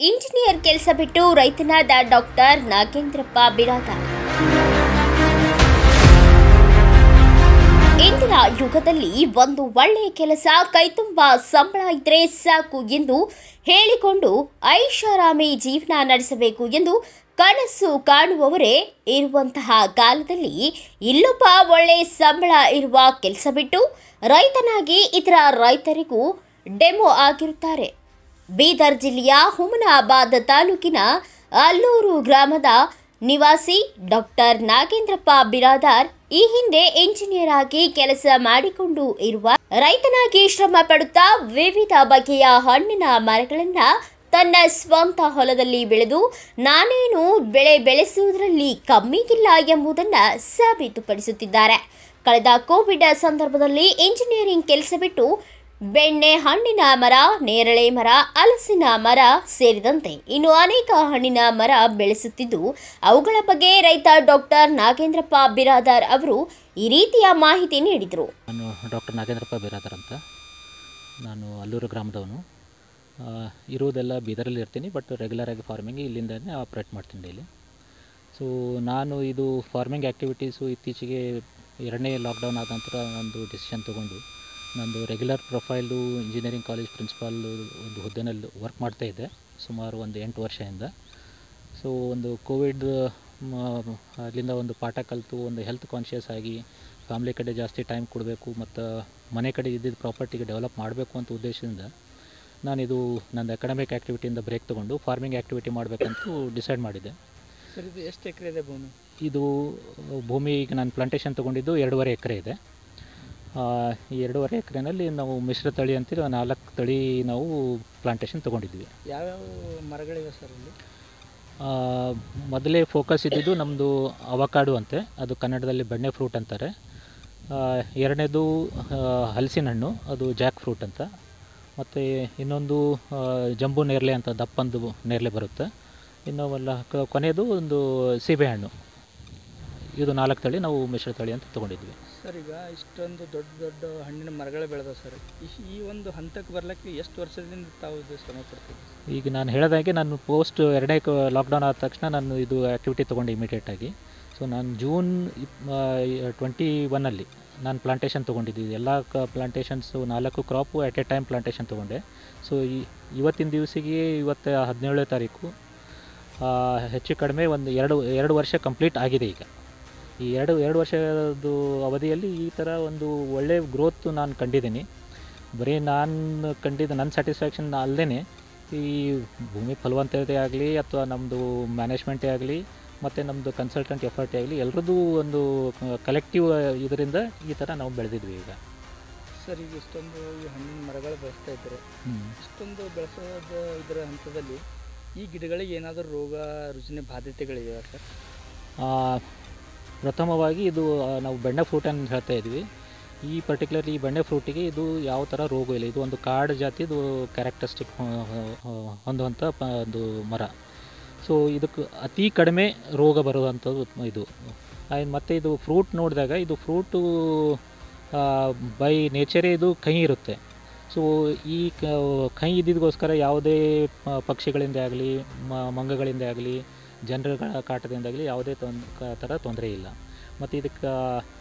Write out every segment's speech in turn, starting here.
Engineer ಕೆಲಸ ಬಿಟ್ಟು ರೈತನಾದ doctor Nagendrappa Biradar ಇಂದಿನ ಯುಗದಲ್ಲಿ ಒಂದು ಒಳ್ಳೆಯ ಕೆಲಸ ಕೈತುಂಬ ಸಂಬಳ ಇದ್ರೆ ಸಾಕು ಎಂದು ಹೇಳಿಕೊಂಡು ಐಷಾರಾಮಿ ಜೀವನ ನಡೆಸಬೇಕು ಎಂದು ಕನಸು ಕಾಣುವವರೇ ಇರುವಂತಹ ಕಾಲದಲ್ಲಿ ಇಲ್ಲೊಬ್ಬ ಒಳ್ಳೆ ಸಂಬಳ ಇರುವ ಕೆಲಸ ಬಿಟ್ಟು ರೈತನಾಗಿ ಇತರ ರೈತರಿಗೂ ಡೆಮೋ ಆಗಿರುತ್ತಾರೆ ಬೀದರ್ ಜಿಲ್ಲೆಯ ಹುಮನಾಬಾದ್ ತಾಲೂಕಿನ ಅಲ್ಲೂರು ಗ್ರಾಮದ ನಿವಾಸಿ ಡಾಕ್ಟರ್ ನಾಗೇಂದ್ರಪ್ಪ ಬಿರಾದಾರ್ ಈ ಹಿಂದೆ ಇಂಜಿನಿಯರ್ ಆಗಿ ಕೆಲಸ ಮಾಡಿಕೊಂಡು ಇರುವ ರೈತನಾಗಿ ಶ್ರಮ ಪಡುತ್ತಾ ವಿವಿಧ ಬಗೆಯ ಹಣ್ಣಿನ ಮರಗಳನ್ನ ತನ್ನ ಸ್ವಂತ ಹೊಲದಲ್ಲಿ ಬೆಳೆದು ನಾನೇನು ಬೆಳೆ ಬೆಳೆಸುವುದರಲ್ಲಿ ಕಮ್ಮಿಗಿಲ್ಲ ಎಂಬುದನ್ನ ಸಾಬೀತುಪಡಿಸುತ್ತಿದ್ದಾರೆ ಕಳೆದ ಕೋವಿಡ್ ಸಂದರ್ಭದಲ್ಲಿ ಇಂಜಿನಿಯರಿಂಗ್ ಕೆಲಸ ಬಿಟ್ಟು ಬೆಣ್ಣೆ ಹಣ್ಣಿನ ಮರ ನೇರಳೆ ಮರ ಹಲಸಿನ ಮರ ಸೇರಿದಂತೆ ಇನ್ನು ಅನೇಕ ಹಣ್ಣಿನ ಮರ ಬೆಳೆಸುತ್ತಿದ್ದು ಅವುಗಳ ಬಗ್ಗೆ ರೈತ ಡಾಕ್ಟರ್ ನಾಗೇಂದ್ರಪ್ಪ ಬಿರಾದಾರ್ ಅವರು ಈ ರೀತಿಯ ಮಾಹಿತಿ ನೀಡಿದರು ನಾನು ಡಾಕ್ಟರ್ ನಾಗೇಂದ್ರಪ್ಪ ಬಿರಾದರ್ ಅಂತ ನಾನು ಅಲ್ಲೂರು ಗ್ರಾಮದವನು ಆ, ಇರುವುದೆಲ್ಲ ಬೀದರಲ್ಲಿ ಇರ್ತೀನಿ ಬಟ್ ರೆಗ್ಯುಲರಾಗಿ ಫಾರ್ಮಿಂಗ್ ಇಲ್ಲಿಂದನೇ ಆಪ್ರೇಟ್ ಮಾಡ್ತೀನಿ ಡೈಲಿ ಸೊ ನಾನು ಇದು ಫಾರ್ಮಿಂಗ್ ಆ್ಯಕ್ಟಿವಿಟೀಸು ಇತ್ತೀಚೆಗೆ ಎರಡನೇ ಲಾಕ್ಡೌನ್ ಆದ ನಂತರ ಒಂದು ಡಿಸಿಷನ್ ತೊಗೊಂಡು ನಂದು regular profile engineering college principal ಒಂದು ಹುದ್ದೆನಲ್ಲಿ ವರ್ಕ್ ಮಾಡ್ತಾ ಇದ್ದೆ ಸುಮಾರು ಒಂದು ಎಂಟು ವರ್ಷದಿಂದ ಸೊ ಒಂದು ಕೋವಿಡ್ ಅಲ್ಲಿಂದ ಒಂದು ಪಾಠ ಕಲಿತು ಒಂದು ಹೆಲ್ತ್ ಕಾನ್ಷಿಯಸ್ ಆಗಿ ಫ್ಯಾಮ್ಲಿ ಕಡೆ ಜಾಸ್ತಿ ಟೈಮ್ ಕೊಡಬೇಕು ಮತ್ತು ಮನೆ ಕಡೆ ಇದ್ದಿದ್ದ ಪ್ರಾಪರ್ಟಿಗೆ ಡೆವಲಪ್ ಮಾಡಬೇಕು ಅಂತ ಉದ್ದೇಶದಿಂದ ನಾನಿದು ನನ್ನ ಅಕಾಡೆಮಿಕ್ ಆ್ಯಕ್ಟಿವಿಟಿಯಿಂದ ಬ್ರೇಕ್ ತೊಗೊಂಡು ಫಾರ್ಮಿಂಗ್ ಆ್ಯಕ್ಟಿವಿಟಿ ಮಾಡಬೇಕಂತೂ ಡಿಸೈಡ್ ಮಾಡಿದ್ದೆ ಸರ್ ಇದು ಎಷ್ಟು ಎಕರೆ ಇದೆ ಭೂಮಿ ಇದು ಭೂಮಿ ಈಗ ನಾನು ಪ್ಲಾಂಟೇಶನ್ ತೊಗೊಂಡಿದ್ದು ಎರಡೂವರೆ ಎಕರೆ ಇದೆ ಆ, ಈ ಎರಡೂವರೆ ಎಕರೆನಲ್ಲಿ ನಾವು ಮಿಶ್ರ ತಳಿ ಅಂತೀವಿ ನಾಲ್ಕು ತಳಿ ನಾವು ಪ್ಲಾಂಟೇಶನ್ ತೊಗೊಂಡಿದ್ವಿ ಯಾವ್ಯಾವ ಮರಗಳಿವೆ ಸರ್ ಇಲ್ಲಿ ಆ, ಮೊದಲೇ ಫೋಕಸ್ ಇದ್ದಿದ್ದು ನಮ್ಮದು ಅವಕಾಡು ಅಂತೆ ಅದು ಕನ್ನಡದಲ್ಲಿ ಬೆಣ್ಣೆ ಫ್ರೂಟ್ ಅಂತಾರೆ ಆ, ಎರಡನೇದು ಆ, ಹಲಸಿನ ಹಣ್ಣು ಅದು ಜಾಕ್ ಫ್ರೂಟ್ ಅಂತ ಮತ್ತು ಇನ್ನೊಂದು ಆ, ಜಂಬೂ ನೇರಳೆ ಅಂತ ದಪ್ಪಂದು ನೇರಳೆ ಬರುತ್ತೆ ಇನ್ನು ಅಲ್ಲ ಕ- ಕೊನೆಯದು ಒಂದು ಸೀಬೆಹಣ್ಣು ಇದು ನಾಲ್ಕು ತಳಿ ನಾವು ಮಿಶ್ರ ತಳಿ ಅಂತ ತೊಗೊಂಡಿದ್ವಿ ಸರ್ ಈಗ ಇಷ್ಟೊಂದು ದೊಡ್ಡ ದೊಡ್ಡ ಹಣ್ಣಿನ ಮರಗಳು ಬೆಳೆದ ಸರ್ ಈ- ಈ ಒಂದು ಹಂತಕ್ಕೆ ಬರ್ಲಿಕ್ಕೆ ಎಷ್ಟು ವರ್ಷದಿಂದ ತಾವು ಇದು ಶ್ರಮ ಪಡ್ತೀವಿ ಈಗ ನಾನು ಹೇಳಿದಾಗೆ ನಾನು ಪೋಸ್ಟ್ ಎರಡನೇ ಲಾಕ್ಡೌನ್ ಆದ ತಕ್ಷಣ ನಾನು ಇದು ಆ್ಯಕ್ಟಿವಿಟಿ ತೊಗೊಂಡೆ ಇಮಿಡಿಯೇಟಾಗಿ ಸೊ ನಾನು ಜೂನ್ ಟ್ವೆಂಟಿ ಒನ್ನಲ್ಲಿ ನಾನು ಪ್ಲಾಂಟೇಶನ್ ತೊಗೊಂಡಿದ್ದೆ ಎಲ್ಲ ಕ ಪ್ಲಾಂಟೇಶನ್ಸು ನಾಲ್ಕು crop at a time plantation ತೊಗೊಂಡೆ ಸೊ ಈ ಇವತ್ತಿನ ದಿವಸಿಗೆ ಇವತ್ತು ಹದಿನೇಳನೇ ತಾರೀಕು ಆ, ಹೆಚ್ಚು ಕಡಿಮೆ ಒಂದು ಎರಡು ಎರಡು ವರ್ಷ ಕಂಪ್ಲೀಟ್ ಆಗಿದೆ ಈಗ ಈ ಎರಡು ಎರಡು ವರ್ಷದ ಅವಧಿಯಲ್ಲಿ ಈ ಥರ ಒಂದು ಒಳ್ಳೆ ಗ್ರೋತ್ ನಾನು ಕಂಡಿದ್ದೀನಿ ಬರೀ ನಾನು ಕಂಡಿದ್ದು ನನ್ನ ಸ್ಯಾಟಿಸ್ಫ್ಯಾಕ್ಷನ್ ಅಲ್ಲದೆ ಈ ಭೂಮಿ ಫಲವತ್ತತೆ ಆಗಲಿ ಅಥವಾ ನಮ್ಮದು ಮ್ಯಾನೇಜ್ಮೆಂಟೇ ಆಗಲಿ ಮತ್ತು ನಮ್ಮದು ಕನ್ಸಲ್ಟೆಂಟ್ ಎಫರ್ಟೇ ಆಗಲಿ ಎಲ್ಲರದ್ದು ಒಂದು ಕಲೆಕ್ಟಿವ್ ಇದರಿಂದ ಈ ಥರ ನಾವು ಬೆಳೆದಿದ್ವಿ ಈಗ ಸರ್ ಈಗ ಇಷ್ಟೊಂದು ಈ ಹಣ್ಣಿನ ಮರಗಳು ಬೆಳೆಸ್ತಾ ಇದ್ದಾರೆ ಇಷ್ಟೊಂದು ಬೆಳೆಸೋದ ಇದರ ಹಂತದಲ್ಲಿ ಈ ಗಿಡಗಳಿಗೆ ಏನಾದರೂ ರೋಗ ರುಜಿನ ಬಾಧ್ಯತೆಗಳಿವೆಯಾ ಸರ್ ಆ, ಪ್ರಥಮವಾಗಿ ಇದು ಆ, ನಾವು ಬೆಣ್ಣೆ ಫ್ರೂಟ್ ಅಂತ ಹೇಳ್ತಾ ಇದ್ವಿ ಈ ಪರ್ಟಿಕ್ಯುಲರ್ ಈ ಬೆಣ್ಣೆ ಫ್ರೂಟಿಗೆ ಇದು ಯಾವ ಥರ ರೋಗ ಇಲ್ಲ ಇದು ಒಂದು ಕಾಡು ಜಾತಿದು ಕ್ಯಾರೆಕ್ಟರಿಸ್ಟಿಕ್ ಹೊಂದುವಂಥ ಪ- ಒಂದು ಮರ ಸೊ ಇದಕ್ಕೆ ಅತಿ ಕಡಿಮೆ ರೋಗ ಬರುವಂಥದ್ದು ಇದು ಆಯ್ತು ಮತ್ತು ಇದು ಫ್ರೂಟ್ ನೋಡಿದಾಗ ಇದು ಫ್ರೂಟು ಬೈ ನೇಚರೇ ಇದು ಕಹಿ ಇರುತ್ತೆ ಸೊ ಈ ಕ- ಕಹಿ ಇದ್ದಿದ್ದಕ್ಕೋಸ್ಕರ ಯಾವುದೇ ಪ- ಪಕ್ಷಿಗಳಿಂದ ಆಗಲಿ ಮಂಗಗಳಿಂದ ಆಗಲಿ ಜನರುಗಳ ಕಾಟದಿಂದಾಗಲಿ ಯಾವುದೇ ತೊಂದ್ ಕ- ಥರ ತೊಂದರೆ ಇಲ್ಲ ಮತ್ತು ಇದಕ್ಕೆ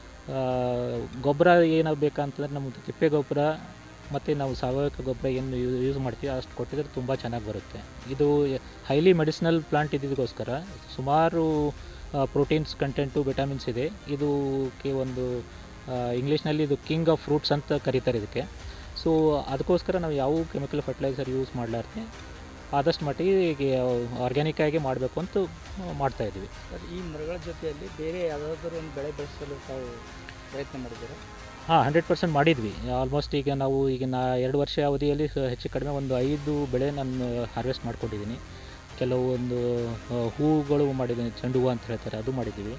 ಗೊಬ್ಬರ ಏನಾಗಬೇಕಂತಂದ್ರೆ ನಮ್ಮದು ತಿಪ್ಪೆ ಗೊಬ್ಬರ ಮತ್ತು ನಾವು ಸಾವಯವ ಗೊಬ್ಬರ ಏನು ಯೂಸ್ ಮಾಡ್ತೀವಿ ಅಷ್ಟು ಕೊಟ್ಟಿದ್ರೆ ತುಂಬ ಚೆನ್ನಾಗಿ ಬರುತ್ತೆ ಇದು ಹೈಲಿ ಮೆಡಿಸಿನಲ್ ಪ್ಲಾಂಟ್ ಇದ್ದಿದ್ದಕ್ಕೋಸ್ಕರ ಸುಮಾರು ಪ್ರೋಟೀನ್ಸ್ ಕಂಟೆಂಟು ವಿಟಮಿನ್ಸ್ ಇದೆ ಇದಕ್ಕೆ ಒಂದು ಇಂಗ್ಲೀಷ್ನಲ್ಲಿ ಇದು ಕಿಂಗ್ ಆಫ್ ಫ್ರೂಟ್ಸ್ ಅಂತ ಕರೀತಾರೆ ಇದಕ್ಕೆ ಸೊ ಅದಕ್ಕೋಸ್ಕರ ನಾವು ಯಾವ ಕೆಮಿಕಲ್ ಫರ್ಟಿಲೈಸರ್ ಯೂಸ್ ಮಾಡಲಾರ್ದೆ ಆದಷ್ಟು ಮಟ್ಟಿಗೆ ಆರ್ಗ್ಯಾನಿಕ್ ಆಗಿ ಮಾಡಬೇಕು ಅಂತ ಮಾಡ್ತಾ ಇದ್ವಿ ಸರ್ ಈ ಮರಗಳ ಜೊತೆಯಲ್ಲಿ ಬೇರೆ ಯಾವುದಾದ್ರೂ ಒಂದು ಬೆಳೆ ಬೆಳೆಸಲು ತಾವು ಪ್ರಯತ್ನ ಮಾಡಿದ್ದೀರಾ ಹಾಂ ಹಂಡ್ರೆಡ್ ಪರ್ಸೆಂಟ್ ಮಾಡಿದ್ವಿ ಆಲ್ಮೋಸ್ಟ್ ಈಗ ನಾವು ಈಗ ನಾ ಎರಡು ವರ್ಷ ಅವಧಿಯಲ್ಲಿ ಸ- ಹೆಚ್ಚು ಕಡಿಮೆ ಒಂದು ಐದು ಬೆಳೆ ನಾನು ಹಾರ್ವೆಸ್ಟ್ ಮಾಡ್ಕೊಂಡಿದ್ದೀನಿ ಕೆಲವೊಂದು ಆ, ಹೂಗಳು ಮಾಡಿದ್ದೀನಿ ಚೆಂಡು ಹೂವು ಅಂತ ಹೇಳ್ತಾರೆ ಅದು ಮಾಡಿದ್ದೀವಿ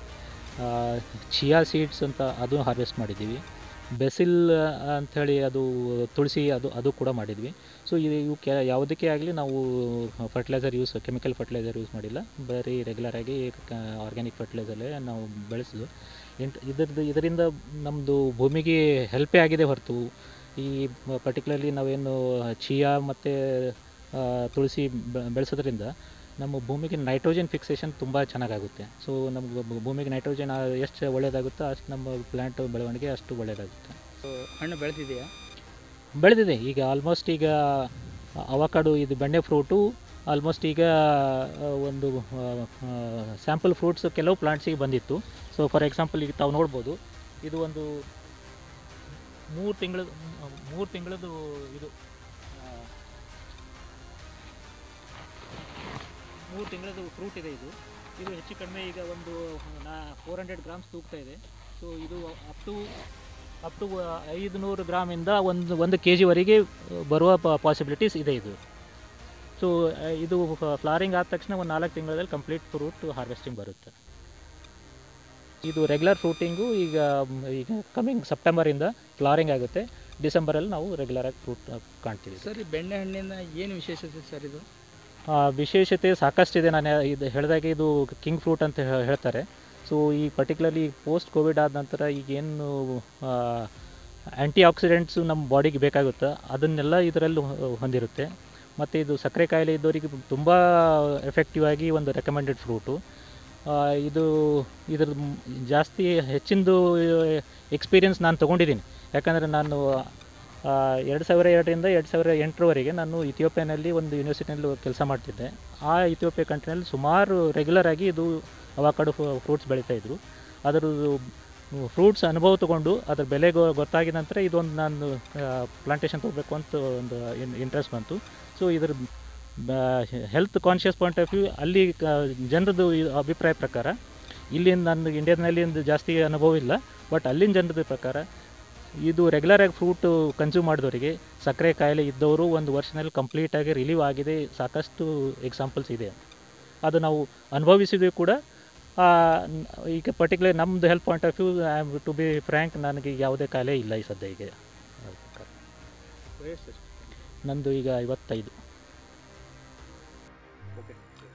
ಚಿಯಾ ಸೀಡ್ಸ್ ಅಂತ ಅದು ಹಾರ್ವೆಸ್ಟ್ ಮಾಡಿದ್ದೀವಿ ಬೆಸಿಲ್ ಅಂಥೇಳಿ ಅದು ತುಳಸಿ ಅದು ಅದು ಕೂಡ ಮಾಡಿದ್ವಿ ಸೊ ಇದು ಇವು ಕೆ ಯಾವುದಕ್ಕೆ ಆಗಲಿ ನಾವು fertiliser use chemical fertiliser use ಮಾಡಿಲ್ಲ ಬರೀ ರೆಗ್ಯುಲರಾಗಿ ಆರ್ಗ್ಯಾನಿಕ್ ಫರ್ಟಿಲೈಸರೇ ನಾವು ಬೆಳೆಸಿದ್ವು ಇಂಟ್ ಇದ್ರದ್ದು ಇದರಿಂದ ನಮ್ಮದು ಭೂಮಿಗೆ ಹೆಲ್ಪೇ ಆಗಿದೆ ಹೊರತು ಈ ಪರ್ಟಿಕ್ಯುಲರ್ಲಿ ನಾವೇನು ಚಿಯಾ ಮತ್ತು ಆ, ತುಳಸಿ ಬೆ- ಬೆಳೆಸೋದ್ರಿಂದ ನಮ್ಮ ಭೂಮಿಗೆ ನೈಟ್ರೋಜನ್ ಫಿಕ್ಸೇಷನ್ ತುಂಬ ಚೆನ್ನಾಗಾಗುತ್ತೆ ಸೊ ನಮ್ಗೆ ಭೂ- ಭೂಮಿಗೆ ನೈಟ್ರೋಜನ್ ಎಷ್ಟು ಒಳ್ಳೆಯದಾಗುತ್ತೋ ಅಷ್ಟು ನಮ್ಮ ಪ್ಲ್ಯಾಂಟ್ ಬೆಳವಣಿಗೆ ಅಷ್ಟು ಒಳ್ಳೆಯದಾಗುತ್ತೆ ಸೊ ಹಣ್ಣು ಬೆಳೆದಿದೆಯಾ ಬೆಳೆದಿದೆ ಈಗ ಆಲ್ಮೋಸ್ಟ್ ಈಗ ಅವಕಾಡು ಇದು ಬೆಣ್ಣೆ ಫ್ರೂಟು ಆಲ್ಮೋಸ್ಟ್ ಈಗ ಆ, ಒಂದು ಸ್ಯಾಂಪಲ್ ಫ್ರೂಟ್ಸ್ ಕೆಲವು ಪ್ಲಾಂಟ್ಸಿಗೆ ಬಂದಿತ್ತು ಸೊ ಫಾರ್ ಎಕ್ಸಾಂಪಲ್ ಈಗ ತಾವು ನೋಡ್ಬೋದು ಇದು ಒಂದು ಮೂರು ತಿಂಗಳ ಮೂರು ತಿಂಗಳದ್ದು ಇದು ಆ, ಮೂರು ತಿಂಗಳದ್ದು ಫ್ರೂಟ್ ಇದೆ ಇದು ಇದು ಹೆಚ್ಚು ಕಡಿಮೆ ಈಗ ಒಂದು ನಾ ಫೋರ್ ಹಂಡ್ರೆಡ್ ಗ್ರಾಮ್ಸ್ ತೂಗ್ತಾ ಇದೆ ಸೊ ಇದು ಅಪ್ ಟು ಅಪ್ ಟು ಐದುನೂರು ಗ್ರಾಮಿಂದ ಒಂದು ಒಂದು ಕೆ ಜಿವರೆಗೆ ಬರುವ ಪಾಸಿಬಿಲಿಟೀಸ್ ಇದೆ ಇದು ಸೊ ಇದು ಫ್ಲಾರಿಂಗ್ ಆದ ತಕ್ಷಣ ಒಂದು ನಾಲ್ಕು ತಿಂಗಳಲ್ಲಿ ಕಂಪ್ಲೀಟ್ ಫ್ರೂಟ್ ಹಾರ್ವೆಸ್ಟಿಂಗ್ ಬರುತ್ತೆ ಇದು ರೆಗ್ಯುಲರ್ ಫ್ರೂಟಿಂಗು ಈಗ ಮ್, ಈಗ ಕಮಿಂಗ್ ಸೆಪ್ಟೆಂಬರಿಂದ ಫ್ಲಾರಿಂಗ್ ಆಗುತ್ತೆ ಡಿಸೆಂಬರಲ್ಲಿ ನಾವು ರೆಗ್ಯುಲರಾಗಿ ಫ್ರೂಟ್ ಕಾಣ್ತೀವಿ ಸರ್ ಈ ಬೆಣ್ಣೆ ಹಣ್ಣಿನ ಏನು ವಿಶೇಷತೆ ಸರ್ ಇದು ಆ, ವಿಶೇಷತೆ ಸಾಕಷ್ಟಿದೆ ನಾನು ಇದು ಹೇಳಿದಾಗೆ ಇದು ಕಿಂಗ್ ಫ್ರೂಟ್ ಅಂತ ಹೇ- ಹೇಳ್ತಾರೆ ಸೊ ಈ ಪರ್ಟಿಕ್ಯುಲರ್ಲಿ ಪೋಸ್ಟ್ ಕೋವಿಡ್ ಆದ ನಂತರ ಈಗೇನು ಆ್ಯಂಟಿ ಆಕ್ಸಿಡೆಂಟ್ಸು ನಮ್ಮ ಬಾಡಿಗೆ ಬೇಕಾಗುತ್ತೆ ಅದನ್ನೆಲ್ಲ ಇದರಲ್ಲಿ ಹೊ- ಹೊಂದಿರುತ್ತೆ ಮತ್ತು ಇದು ಸಕ್ಕರೆ ಕಾಯಿಲೆ ಇದ್ದವರಿಗೆ ತುಂಬ ಎಫೆಕ್ಟಿವ್ ಆಗಿ ಒಂದು ರೆಕಮೆಂಡೆಡ್ ಫ್ರೂಟು ಇದು ಇದ್ರ ಮ್- ಜಾಸ್ತಿ ಹೆಚ್ಚಿಂದು ಎಕ್ಸ್ಪೀರಿಯನ್ಸ್ ನಾನು ತೊಗೊಂಡಿದ್ದೀನಿ ಯಾಕಂದರೆ ನಾನು ಎರಡು ಸಾವಿರ ಎರಡರಿಂದ ಎರಡು ಸಾವಿರ ಎಂಟರವರೆಗೆ ನಾನು ಇಥಿಯೋಪಿಯಾನಲ್ಲಿ ಒಂದು ಯೂನಿವರ್ಸಿಟಿನಲ್ಲಿ ಕೆಲಸ ಮಾಡ್ತಿದ್ದೆ ಆ ಇಥಿಯೋಪಿಯಾ ಕಂಟ್ರಿನಲ್ಲಿ ಸುಮಾರು ರೆಗ್ಯುಲರ್ ಆಗಿ ಇದು ಅವಾಕಾಡು ಫ್ರೂಟ್ಸ್ ಬೆಳೀತಾಯಿದ್ರು ಅದರದ್ದು ಫ್ರೂಟ್ಸ್ ಅನುಭವ ತಗೊಂಡು ಅದ್ರ ಬೆಲೆ ಗೊ- ಗೊತ್ತಾಗಿದ ನಂತರ ಇದೊಂದು ನಾನು ಪ್ಲಾಂಟೇಶನ್ ತೊಗೋಬೇಕು ಅಂತ ಒಂದು ಇಂಟ್ರೆಸ್ಟ್ ಬಂತು ಸೊ ಇದ್ರ health conscious point of view ಅಲ್ಲಿ ಜನರದ್ದು ಅಭಿಪ್ರಾಯ ಪ್ರಕಾರ ಇಲ್ಲಿಂದ ನನ್ನ ಇಂಡಿಯಾದಲ್ಲಿ ಒಂದು ಜಾಸ್ತಿ ಅನುಭವ ಇಲ್ಲ ಬಟ್ ಅಲ್ಲಿನ ಜನರದ ಪ್ರಕಾರ ಇದು ರೆಗ್ಯುಲರ್ ಆಗಿ ಫ್ರೂಟು ಕನ್ಸ್ಯೂಮ್ ಮಾಡಿದವರಿಗೆ ಸಕ್ಕರೆ ಕಾಯಿಲೆ ಇದ್ದವರು ಒಂದು ವರ್ಷದಲ್ಲಿ ಕಂಪ್ಲೀಟಾಗಿ ರಿಲೀವ್ ಆಗಿದೆ ಸಾಕಷ್ಟು ಎಕ್ಸಾಂಪಲ್ಸ್ ಇದೆ ಅದು ನಾವು ಅನುಭವಿಸಿದ್ವಿ ಕೂಡ ಆ, ನ್- ಈಗ ಪರ್ಟಿಕ್ಯುಲರ್ ನಮ್ಮದು health point of view I am to be frank ನನಗೆ ಯಾವುದೇ ಕಾಯಿಲೆ ಇಲ್ಲ ಈ ಸದ್ಯ ಈಗ ವಯಸ್ಸು ಎಷ್ಟು? ನಂದು ಈಗ ಐವತ್ತೈದು ಓಕೆ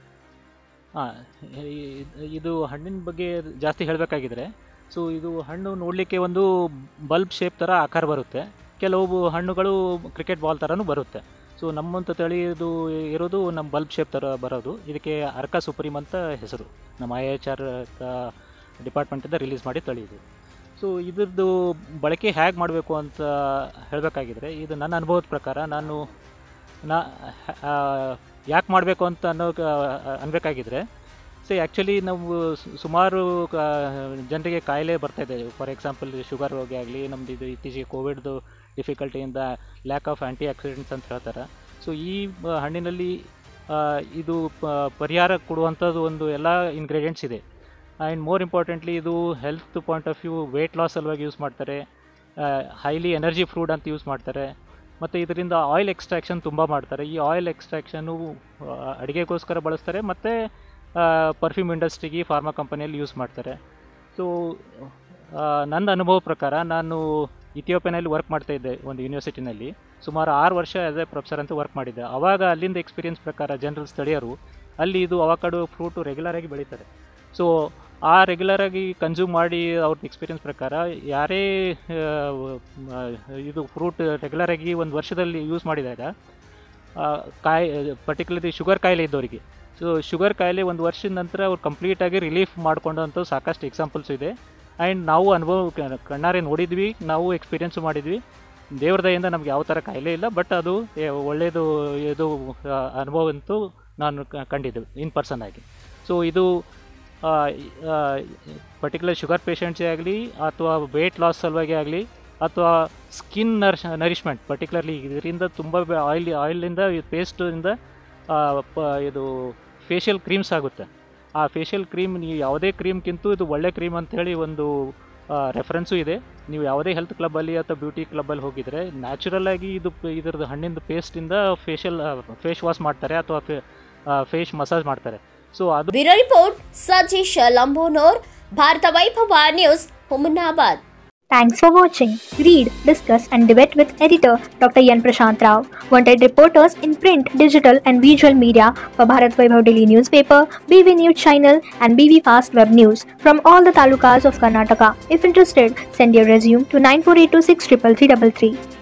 ಹಾಂ ಇದು ಹಣ್ಣಿನ ಬಗ್ಗೆ ಜಾಸ್ತಿ ಹೇಳಬೇಕಾಗಿದ್ರೆ ಸೊ ಇದು ಹಣ್ಣು ನೋಡಲಿಕ್ಕೆ ಒಂದು ಬಲ್ಬ್ ಶೇಪ್ ಥರ ಆಕಾರ ಬರುತ್ತೆ ಕೆಲವು ಹಣ್ಣುಗಳು ಕ್ರಿಕೆಟ್ ಬಾಲ್ ಥರನೂ ಬರುತ್ತೆ ಸೊ ನಮ್ಮಂಥ ತಳಿ ಇದು ಇರೋದು ನಮ್ಮ ಬಲ್ಬ್ ಶೇಪ್ ಥರ ಬರೋದು ಇದಕ್ಕೆ ಅರ್ಕ ಸುಪ್ರೀಮ್ ಅಂತ ಹೆಸರು ನಮ್ಮ ಐ ಎಚ್ ಆರ್ ಡಿಪಾರ್ಟ್ಮೆಂಟಿಂದ ರಿಲೀಸ್ ಮಾಡಿ ತಳಿ ಇದು ಸೊ ಇದ್ರದ್ದು ಬಳಕೆ ಹೇಗೆ ಮಾಡಬೇಕು ಅಂತ ಹೇಳಬೇಕಾಗಿದ್ರೆ ಇದು ನನ್ನ ಅನುಭವದ ಪ್ರಕಾರ ನಾನು ನಾ ಯಾಕೆ ಮಾಡಬೇಕು ಅಂತ ಅನ್ನೋ ಅನ್ಬೇಕಾಗಿದ್ರೆ ಸೊ ಆ್ಯಕ್ಚುಲಿ ನಾವು ಸು- ಸುಮಾರು ಕ- ಜನರಿಗೆ ಕಾಯಿಲೆ ಬರ್ತಾ ಇದೆ ಫಾರ್ ಎಕ್ಸಾಂಪಲ್ ಶುಗರ್ ರೋಗಿ ಆಗಲಿ ನಮ್ದು ಇದು ಇತ್ತೀಚೆಗೆ ಕೋವಿಡ್ದು ಡಿಫಿಕಲ್ಟಿಯಿಂದ ಲ್ಯಾಕ್ ಆಫ್ ಆ್ಯಂಟಿ ಆಕ್ಸಿಡೆಂಟ್ಸ್ ಅಂತ ಹೇಳ್ತಾರೆ ಸೊ ಈ ಆ, ಹಣ್ಣಿನಲ್ಲಿ ಆ, ಇದು ಪ- ಪರಿಹಾರ ಕೊಡುವಂಥದ್ದು ಒಂದು ಎಲ್ಲ ಇಂಗ್ರೀಡಿಯೆಂಟ್ಸ್ ಇದೆ ಆ್ಯಂಡ್ ಮೋರ್ ಇಂಪಾರ್ಟೆಂಟ್ಲಿ ಇದು health point of view weight loss ಸಲುವಾಗಿ ಯೂಸ್ ಮಾಡ್ತಾರೆ ಹೈಲಿ ಎನರ್ಜಿ ಫ್ರೂಡ್ ಅಂತ ಯೂಸ್ ಮಾಡ್ತಾರೆ ಮತ್ತು ಇದರಿಂದ ಆಯಿಲ್ ಎಕ್ಸ್ಟ್ರಾಕ್ಷನ್ ತುಂಬ ಮಾಡ್ತಾರೆ ಈ ಆಯಿಲ್ ಎಕ್ಸ್ಟ್ರಾಕ್ಷನು ಅಡುಗೆಗೋಸ್ಕರ ಬಳಸ್ತಾರೆ ಮತ್ತು ಪರ್ಫ್ಯೂಮ್ ಇಂಡಸ್ಟ್ರಿಗೆ ಫಾರ್ಮಾ ಕಂಪನಿಯಲ್ಲಿ ಯೂಸ್ ಮಾಡ್ತಾರೆ ಸೊ ನನ್ನ ಅನುಭವ ಪ್ರಕಾರ ನಾನು ಇಥಿಯೋಪಿಯಾನಲ್ಲಿ ವರ್ಕ್ ಮಾಡ್ತಾ ಇದ್ದೆ ಒಂದು ಯೂನಿವರ್ಸಿಟಿನಲ್ಲಿ ಸುಮಾರು ಆರು ವರ್ಷ ಆ್ಯಸ್ ಎ ಪ್ರೊಫೆಸರ್ ಅಂತ ವರ್ಕ್ ಮಾಡಿದ್ದೆ ಆವಾಗ ಅಲ್ಲಿಂದ ಎಕ್ಸ್ಪೀರಿಯನ್ಸ್ ಪ್ರಕಾರ ಜನರಲ್ ಸ್ಥಳೀಯರು ಅಲ್ಲಿ ಇದು ಅವಕಾಡು ಫ್ರೂಟು ರೆಗ್ಯುಲರಾಗಿ ಬೆಳೀತಾರೆ ಸೊ ಆ ರೆಗ್ಯುಲರಾಗಿ ಕನ್ಸ್ಯೂಮ್ ಮಾಡಿ ಅವ್ರದ್ದು ಎಕ್ಸ್ಪೀರಿಯನ್ಸ್ ಪ್ರಕಾರ ಯಾರೇ ಆ, ಮ, ಇದು ಫ್ರೂಟ್ ರೆಗ್ಯುಲರಾಗಿ ಒಂದು ವರ್ಷದಲ್ಲಿ ಯೂಸ್ ಮಾಡಿದಾಗ ಆ, ಕಾಯಿ ಪರ್ಟಿಕ್ಯುಲರ್ಲಿ ಶುಗರ್ ಕಾಯಿಲೆ ಇದ್ದವರಿಗೆ ಸೊ ಶುಗರ್ ಕಾಯಿಲೆ ಒಂದು ವರ್ಷದ ನಂತರ ಅವ್ರು ಕಂಪ್ಲೀಟಾಗಿ ರಿಲೀಫ್ ಮಾಡ್ಕೊಂಡಂಥ ಸಾಕಷ್ಟು ಎಕ್ಸಾಂಪಲ್ಸ್ ಇದೆ ಆ್ಯಂಡ್ ನಾವು ಅನುಭವ ಕ- ಕಣ್ಣಾರೆ ನೋಡಿದ್ವಿ ನಾವು ಎಕ್ಸ್ಪೀರಿಯನ್ಸು ಮಾಡಿದ್ವಿ ದೇವ್ರ ದಯಿಂದ ನಮ್ಗೆ ಯಾವ ಥರ ಕಾಯಿಲೆ ಇಲ್ಲ ಬಟ್ ಅದು ಏ, ಒಳ್ಳೆಯದು ಇದು ಆ, ಅನುಭವ ಅಂತೂ ನಾನು ಕ- ಕಂಡಿದ್ದೆ ಇನ್ ಪರ್ಸನ್ ಆಗಿ ಸೊ ಇದು ಪರ್ಟಿಕ್ಯುಲರ್ ಶುಗರ್ ಪೇಷಂಟ್ಸೇ ಆಗಲಿ ಅಥವಾ ವೆಯ್ಟ್ ಲಾಸ್ ಸಲುವಾಗಿ ಆಗಲಿ ಅಥವಾ ಸ್ಕಿನ್ ನರಿಶ್ ನರಿಶ್ಮೆಂಟ್ ಪರ್ಟಿಕ್ಯುಲರ್ಲಿ ಇದರಿಂದ ತುಂಬ ಆಯಿಲ್ ಆಯಿಲಿಂದ ಪೇಸ್ಟಿಂದ ಇದು ಫೇಶಿಯಲ್ ಕ್ರೀಮ್ಸ್ ಆಗುತ್ತೆ ಆ ಫೇಶಿಯಲ್ ಕ್ರೀಮ್ ನೀವು ಯಾವುದೇ ಕ್ರೀಮ್ಗಿಂತೂ ಇದು ಒಳ್ಳೆ ಕ್ರೀಮ್ ಅಂಥೇಳಿ ಒಂದು ರೆಫರೆನ್ಸು ಇದೆ ನೀವು ಯಾವುದೇ ಹೆಲ್ತ್ ಕ್ಲಬ್ಬಲ್ಲಿ ಅಥವಾ ಬ್ಯೂಟಿ ಕ್ಲಬ್ಬಲ್ಲಿ ಹೋಗಿದರೆ ನ್ಯಾಚುರಲ್ ಆಗಿ ಇದು ಪ- ಇದ್ರದ್ದು ಹಣ್ಣಿಂದ ಪೇಸ್ಟಿಂದ ಫೇಶಿಯಲ್ ಫೇಸ್ ವಾಶ್ ಮಾಡ್ತಾರೆ ಅಥವಾ ಫೇಸ್ ಮಸಾಜ್ ಮಾಡ್ತಾರೆ ಸೊ ಅದು ಬ್ಯೂರೋ ರಿಪೋರ್ಟ್ ಸಜೀಶ್ ಲಂಬೋನೋರ್ Bharata Vaibhava news Humnabad Thanks for watching. Read, discuss, and debate with editor Dr. Yan Prashant Rao. Wanted reporters in print, digital, and visual media for Bharat Vaibhav Daily newspaper, BV News channel, and BV Fast Web News from all the talukas of Karnataka. If interested, send your resume to 9482633333.